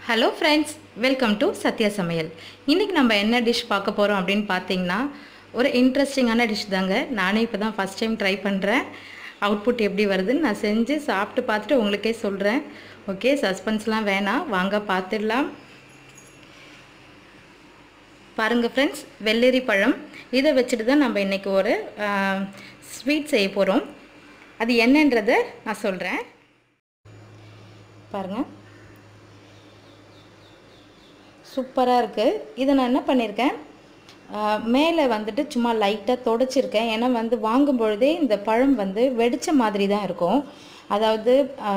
hello friends welcome to Sathya சமையல் இன்றைக்கி நம்ம என்ன டிஷ் பார்க்க போகிறோம் அப்படின்னு பார்த்தீங்கன்னா ஒரு இன்ட்ரெஸ்டிங்கான டிஷ் தாங்க நானே இப்போ தான் ஃபஸ்ட் டைம் ட்ரை பண்ணுறேன் அவுட்புட் எப்படி வருதுன்னு நான் செஞ்சு சாப்பிட்டு பார்த்துட்டு உங்களுக்கே சொல்கிறேன் ஓகே சஸ்பென்ஸ்லாம் வேணாம் வாங்க பார்த்துடலாம் பாருங்கள் ஃப்ரெண்ட்ஸ் வெள்ளரி பழம் இதை வச்சுட்டு தான் நம்ம இன்றைக்கி ஒரு ஸ்வீட் செய்ய போகிறோம் அது என்னன்றதை நான் சொல்கிறேன் பாருங்கள் சூப்பராக இருக்குது இதை நான் என்ன பண்ணியிருக்கேன் மேலே வந்துட்டு சும்மா லைட்டாக தொடச்சிருக்கேன் ஏன்னா வந்து வாங்கும் பொழுதே இந்த பழம் வந்து வெடித்த மாதிரி தான் இருக்கும் அதாவது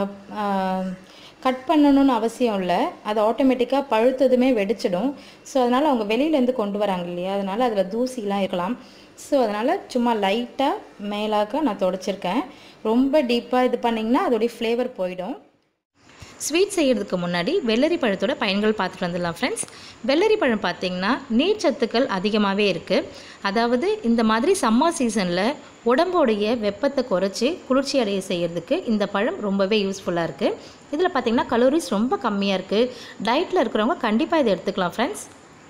கட் பண்ணணும்னு அவசியம் இல்லை அது ஆட்டோமேட்டிக்காக பழுத்ததுமே வெடிச்சிடும் ஸோ அதனால் அவங்க வெளியிலேருந்து கொண்டு வராங்க இல்லையா அதனால் அதில் தூசிலாம் இருக்கலாம் ஸோ அதனால் சும்மா லைட்டாக மேலாக்க நான் தொடச்சிருக்கேன் ரொம்ப டீப்பாக இது பண்ணிங்கன்னா அதோடைய ஃப்ளேவர் போயிடும் ஸ்வீட் செய்கிறதுக்கு முன்னாடி வெள்ளரி பழத்தோட பயன்கள் பார்த்துட்டு வந்துடலாம் ஃப்ரெண்ட்ஸ் வெள்ளரி பழம் பார்த்திங்கன்னா நீர்ச்சத்துக்கள் அதிகமாகவே இருக்குது அதாவது இந்த மாதிரி சம்மர் சீசனில் உடம்போடைய வெப்பத்தை குறைச்சி குளிர்ச்சி அடைய செய்கிறதுக்கு இந்த பழம் ரொம்பவே யூஸ்ஃபுல்லாக இருக்குது இதில் பார்த்திங்கன்னா கலோரிஸ் ரொம்ப கம்மியாக இருக்குது டயட்டில் இருக்கிறவங்க கண்டிப்பாக இதை எடுத்துக்கலாம் ஃப்ரெண்ட்ஸ்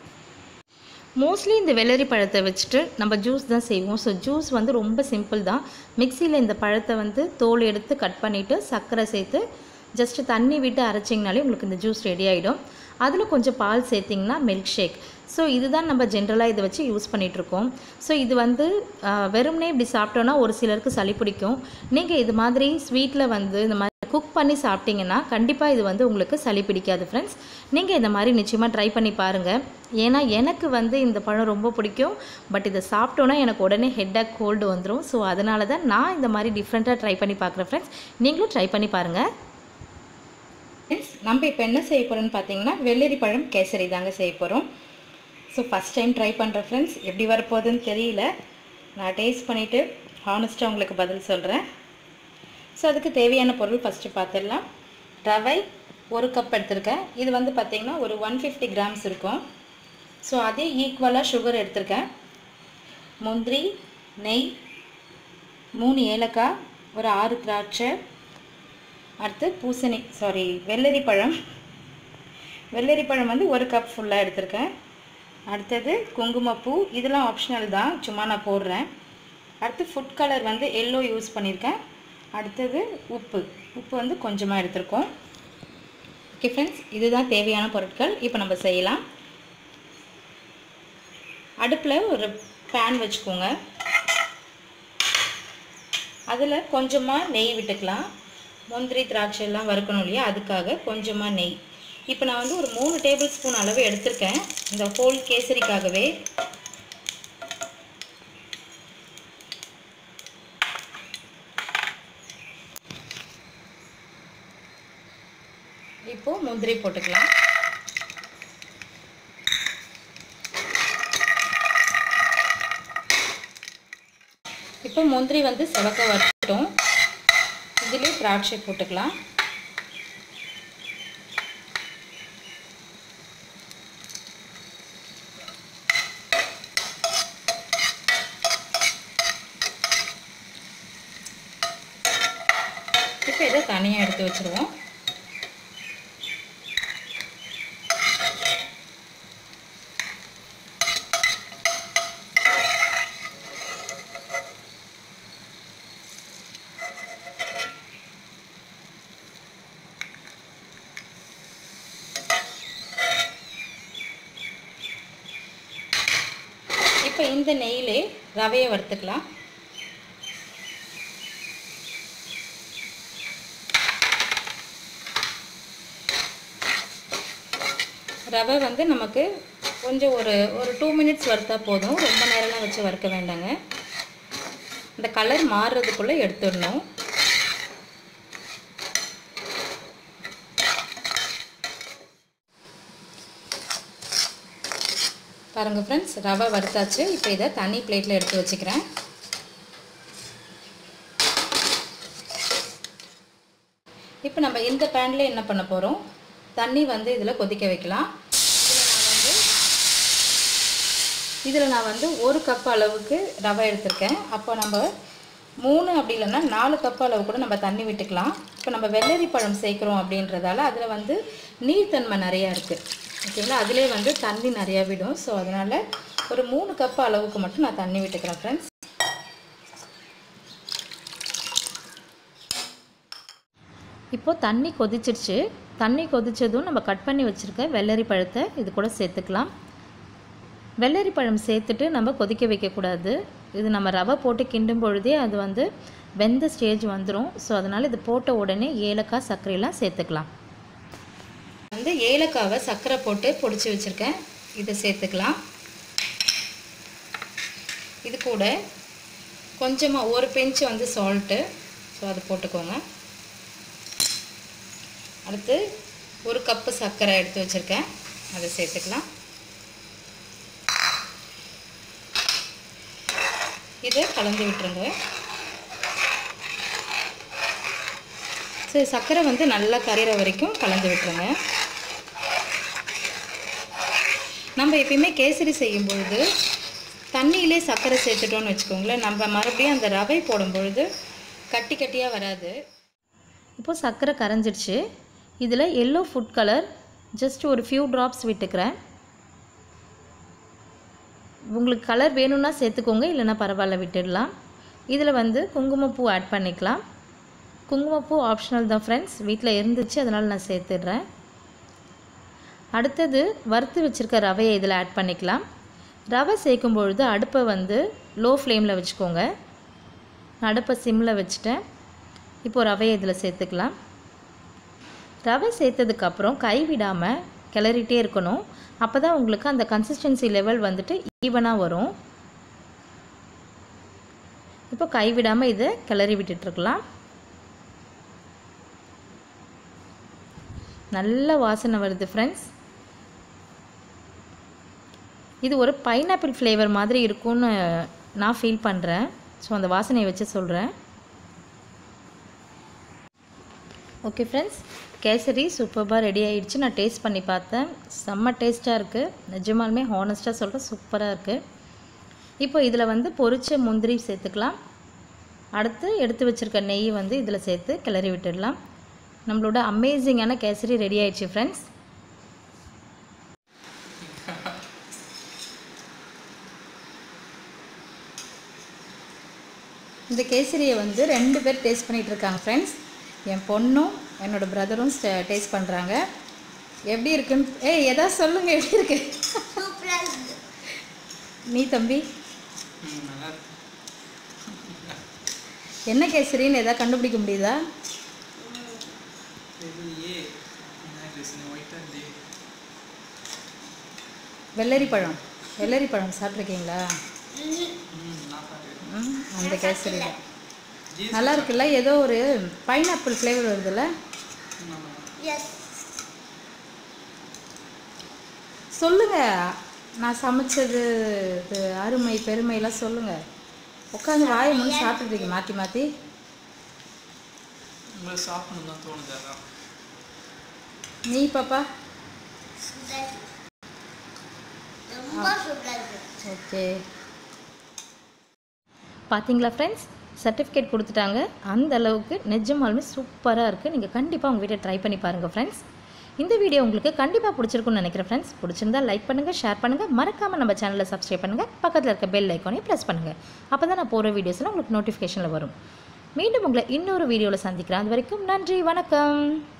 மோஸ்ட்லி இந்த வெள்ளரி பழத்தை வச்சுட்டு நம்ம ஜூஸ் தான் செய்வோம் ஸோ ஜூஸ் வந்து ரொம்ப சிம்பிள் தான் மிக்சியில் இந்த பழத்தை வந்து தோல் எடுத்து கட் பண்ணிவிட்டு சர்க்கரை சேர்த்து ஜஸ்ட்டு தண்ணி விட்டு அரைச்சிங்கனாலே உங்களுக்கு இந்த ஜூஸ் ரெடி ஆகிடும் அதில் கொஞ்சம் பால் சேர்த்திங்கன்னா மில்க் ஷேக் ஸோ இதுதான் நம்ம ஜென்ரலாக இதை வச்சு யூஸ் பண்ணிகிட்ருக்கோம் ஸோ இது வந்து வெறும்னே இப்படி சாப்பிட்டோன்னா ஒரு சிலருக்கு சளி பிடிக்கும் நீங்கள் இது மாதிரி ஸ்வீட்டில் வந்து இந்த மாதிரி குக் பண்ணி சாப்பிட்டீங்கன்னா கண்டிப்பாக இது வந்து உங்களுக்கு சளி பிடிக்காது ஃப்ரெண்ட்ஸ் நீங்கள் இந்த மாதிரி நிச்சயமாக ட்ரை பண்ணி பாருங்கள் ஏன்னா எனக்கு வந்து இந்த பழம் ரொம்ப பிடிக்கும் பட் இதை சாப்பிட்டோன்னா எனக்கு உடனே ஹெட்டாக கோல்டு வந்துடும் ஸோ அதனால தான் நான் இந்த மாதிரி டிஃப்ரெண்ட்டாக ட்ரை பண்ணி பார்க்குறேன் ஃப்ரெண்ட்ஸ் நீங்களும் ட்ரை பண்ணி பாருங்கள் ஃப்ரெண்ட்ஸ் நம்ம இப்போ என்ன செய்ய போகிறோம்னு பார்த்தீங்கன்னா வெள்ளரி பழம் கேசரி தாங்க செய்ய போகிறோம் ஸோ ஃபஸ்ட் டைம் ட்ரை பண்ணுற ஃப்ரெண்ட்ஸ் எப்படி வரப்போகுதுன்னு தெரியல நான் டேஸ்ட் பண்ணிவிட்டு ஹானஸ்ட்டாக உங்களுக்கு பதில் சொல்கிறேன் ஸோ அதுக்கு தேவையான பொருள் ஃபஸ்ட்டு பார்த்துடலாம் ரவை ஒரு கப் எடுத்திருக்கேன் இது வந்து பார்த்திங்கன்னா ஒரு ஒன் ஃபிஃப்டி கிராம்ஸ் இருக்கும் ஸோ அதே ஈக்குவலாக சுகர் எடுத்திருக்கேன் முந்திரி நெய் மூணு ஏலக்காய் ஒரு ஆறு திராட்சை அடுத்து பூசணி சாரி வெள்ளரி பழம் வெள்ளரி பழம் வந்து ஒரு கப் ஃபுல்லாக எடுத்திருக்கேன் அடுத்தது குங்குமப்பூ இதெல்லாம் ஆப்ஷனல் தான் சும்மா நான் போடுறேன் அடுத்து ஃபுட் கலர் வந்து எல்லோ யூஸ் பண்ணியிருக்கேன் அடுத்தது உப்பு உப்பு வந்து கொஞ்சமாக எடுத்திருக்கோம் ஓகே ஃப்ரெண்ட்ஸ் இதுதான் தேவையான பொருட்கள் இப்போ நம்ம செய்யலாம் அடுப்பில் ஒரு பேன் வச்சுக்கோங்க அதில் கொஞ்சமாக நெய் விட்டுக்கலாம் முந்திரி திராட்சை எல்லாம் வறுக்கணும் இல்லையா அதுக்காக கொஞ்சமாக நெய் இப்போ நான் வந்து ஒரு மூணு டேபிள் ஸ்பூன் அளவு எடுத்திருக்கேன் இந்த ஹோல் கேசரிக்காகவே இப்போ முந்திரி போட்டுக்கலாம் இப்போ முந்திரி வந்து சிவக்க வரட்டும் இதிலே திராட்சை போட்டுக்கலாம் இப்போ இதை தனியாக எடுத்து வச்சுருவோம் இப்போ இந்த நெய்யிலே ரவையை வறுத்துக்கலாம் ரவை வந்து நமக்கு கொஞ்சம் ஒரு ஒரு டூ மினிட்ஸ் வறுத்தா போதும் ரொம்ப நேரம்லாம் வச்சு வறுக்க வேண்டாங்க இந்த கலர் மாறுறதுக்குள்ளே எடுத்துடணும் பாருங்கள் ஃப்ரெண்ட்ஸ் ரவை வறுத்தாச்சு இப்போ இதை தனி பிளேட்டில் எடுத்து வச்சுக்கிறேன் இப்போ நம்ம இந்த பேனில் என்ன பண்ண போகிறோம் தண்ணி வந்து இதில் கொதிக்க வைக்கலாம் இதில் நான் வந்து ஒரு கப் அளவுக்கு ரவை எடுத்திருக்கேன் அப்போ நம்ம மூணு அப்படி இல்லைன்னா நாலு கப் அளவு கூட நம்ம தண்ணி விட்டுக்கலாம் இப்போ நம்ம வெள்ளரி பழம் சேர்க்குறோம் அப்படின்றதால அதில் வந்து நீர்த்தன்மை நிறையா இருக்குது ஓகேங்களா அதிலே வந்து தண்ணி நிறையா விடும் ஸோ அதனால் ஒரு மூணு கப் அளவுக்கு மட்டும் நான் தண்ணி விட்டுக்கிறேன் ஃப்ரெண்ட்ஸ் இப்போது தண்ணி கொதிச்சிடுச்சு தண்ணி கொதிச்சதும் நம்ம கட் பண்ணி வச்சுருக்க வெள்ளரி பழத்தை இது கூட சேர்த்துக்கலாம் வெள்ளரி பழம் சேர்த்துட்டு நம்ம கொதிக்க வைக்கக்கூடாது இது நம்ம ரவை போட்டு கிண்டும் பொழுதே அது வந்து வெந்த ஸ்டேஜ் வந்துடும் ஸோ அதனால் இது போட்ட உடனே ஏலக்காய் சர்க்கரையெல்லாம் சேர்த்துக்கலாம் வந்து ஏலக்காவை சர்க்கரை போட்டு பொடிச்சு வச்சுருக்கேன் இதை சேர்த்துக்கலாம் இது கூட கொஞ்சமாக ஒரு பெஞ்சு வந்து சால்ட்டு ஸோ அது போட்டுக்கோங்க அடுத்து ஒரு கப்பு சர்க்கரை எடுத்து வச்சுருக்கேன் அதை சேர்த்துக்கலாம் இதை கலந்து விட்டுருங்க சரி சர்க்கரை வந்து நல்லா கரையிற வரைக்கும் கலந்து விட்டுருங்க நம்ம எப்பயுமே கேசரி செய்யும் பொழுது தண்ணியிலே சர்க்கரை சேர்த்துட்டோம்னு வச்சுக்கோங்களேன் நம்ம மறுபடியும் அந்த ரவை போடும் பொழுது கட்டி கட்டியாக வராது இப்போது சர்க்கரை கரைஞ்சிடுச்சு இதில் எல்லோ ஃபுட் கலர் ஜஸ்ட் ஒரு ஃபியூ ட்ராப்ஸ் விட்டுக்கிறேன் உங்களுக்கு கலர் வேணும்னா சேர்த்துக்கோங்க இல்லைன்னா பரவாயில்ல விட்டுடலாம் இதில் வந்து குங்குமப்பூ ஆட் பண்ணிக்கலாம் குங்குமப்பூ ஆப்ஷனல் தான் ஃப்ரெண்ட்ஸ் வீட்டில் இருந்துச்சு அதனால் நான் சேர்த்துடுறேன் அடுத்தது வறுத்து வச்சுருக்க ரவையை இதில் ஆட் பண்ணிக்கலாம் ரவை சேர்க்கும் பொழுது அடுப்பை வந்து லோ ஃப்ளேமில் வச்சுக்கோங்க நான் அடுப்பை சிம்மில் வச்சுட்டேன் இப்போது ரவையை இதில் சேர்த்துக்கலாம் ரவை சேர்த்ததுக்கப்புறம் கைவிடாமல் கிளறிட்டே இருக்கணும் அப்போ தான் உங்களுக்கு அந்த கன்சிஸ்டன்சி லெவல் வந்துட்டு ஈவனாக வரும் இப்போ கைவிடாமல் இதை கிளறி விட்டுட்ருக்கலாம் நல்ல வாசனை வருது ஃப்ரெண்ட்ஸ் இது ஒரு பைனாப்பிள் ஃப்ளேவர் மாதிரி இருக்கும்னு நான் ஃபீல் பண்ணுறேன் ஸோ அந்த வாசனையை வச்சு சொல்கிறேன் ஓகே ஃப்ரெண்ட்ஸ் கேசரி சூப்பராக ரெடி ஆயிடுச்சு நான் டேஸ்ட் பண்ணி பார்த்தேன் செம்ம டேஸ்ட்டாக இருக்குது நிஜமாலுமே ஹானஸ்ட்டாக சொல்கிறேன் சூப்பராக இருக்குது இப்போ இதில் வந்து பொரிச்ச முந்திரி சேர்த்துக்கலாம் அடுத்து எடுத்து வச்சுருக்க நெய் வந்து இதில் சேர்த்து கிளறி விட்டுடலாம் நம்மளோட அமேசிங்கான கேசரி ரெடி ஆயிடுச்சு ஃப்ரெண்ட்ஸ் இந்த கேசரியை வந்து ரெண்டு பேர் டேஸ்ட் பண்ணிகிட்டு இருக்காங்க ஃப்ரெண்ட்ஸ் என் பொண்ணும் என்னோட பிரதரும் டேஸ்ட் பண்ணுறாங்க எப்படி இருக்குன்னு ஏய் எதாவது சொல்லுங்கள் எப்படி இருக்கு நீ தம்பி என்ன கேசரின்னு எதாவது கண்டுபிடிக்க முடியுதா வெள்ளரி பழம் வெள்ளரி பழம் சாப்பிட்ருக்கீங்களா ம், அந்த கேசரி தான் நல்லா இருக்குல்ல ஏதோ ஒரு பைனாப்பிள் ஃப்ளேவர் வருதுல்ல சொல்லுங்க நான் சமைச்சது இது அருமை பெருமைலாம் சொல்லுங்க உட்காந்து வாயை முன்னு சாப்பிட்டுருக்கீங்க மாற்றி மாற்றி உங்களுக்கு சாப்பிடணும் தான் தோணுது அதான் நீ பாப்பா ஓகே பார்த்தீங்களா ஃப்ரெண்ட்ஸ் சர்டிஃபிகேட் கொடுத்துட்டாங்க அந்த அளவுக்கு நிஜமாலுமே சூப்பராக இருக்குது நீங்கள் கண்டிப்பாக உங்கள் வீட்டை ட்ரை பண்ணி பாருங்கள் ஃப்ரெண்ட்ஸ் இந்த வீடியோ உங்களுக்கு கண்டிப்பாக பிடிச்சிருக்கும்னு நினைக்கிறேன் ஃப்ரெண்ட்ஸ் பிடிச்சிருந்தா லைக் பண்ணுங்கள் ஷேர் பண்ணுங்கள் மறக்காமல் நம்ம சேனலை சப்ஸ்கிரைப் பண்ணுங்கள் பக்கத்தில் இருக்க பெல் ஐக்கானையும் ப்ரெஸ் பண்ணுங்கள் அப்போ தான் நான் போகிற வீடியோஸ்லாம் உங்களுக்கு நோட்டிஃபிகேஷனில் வரும் மீண்டும் உங்களை இன்னொரு வீடியோவில் சந்திக்கிறேன் அது வரைக்கும் நன்றி வணக்கம்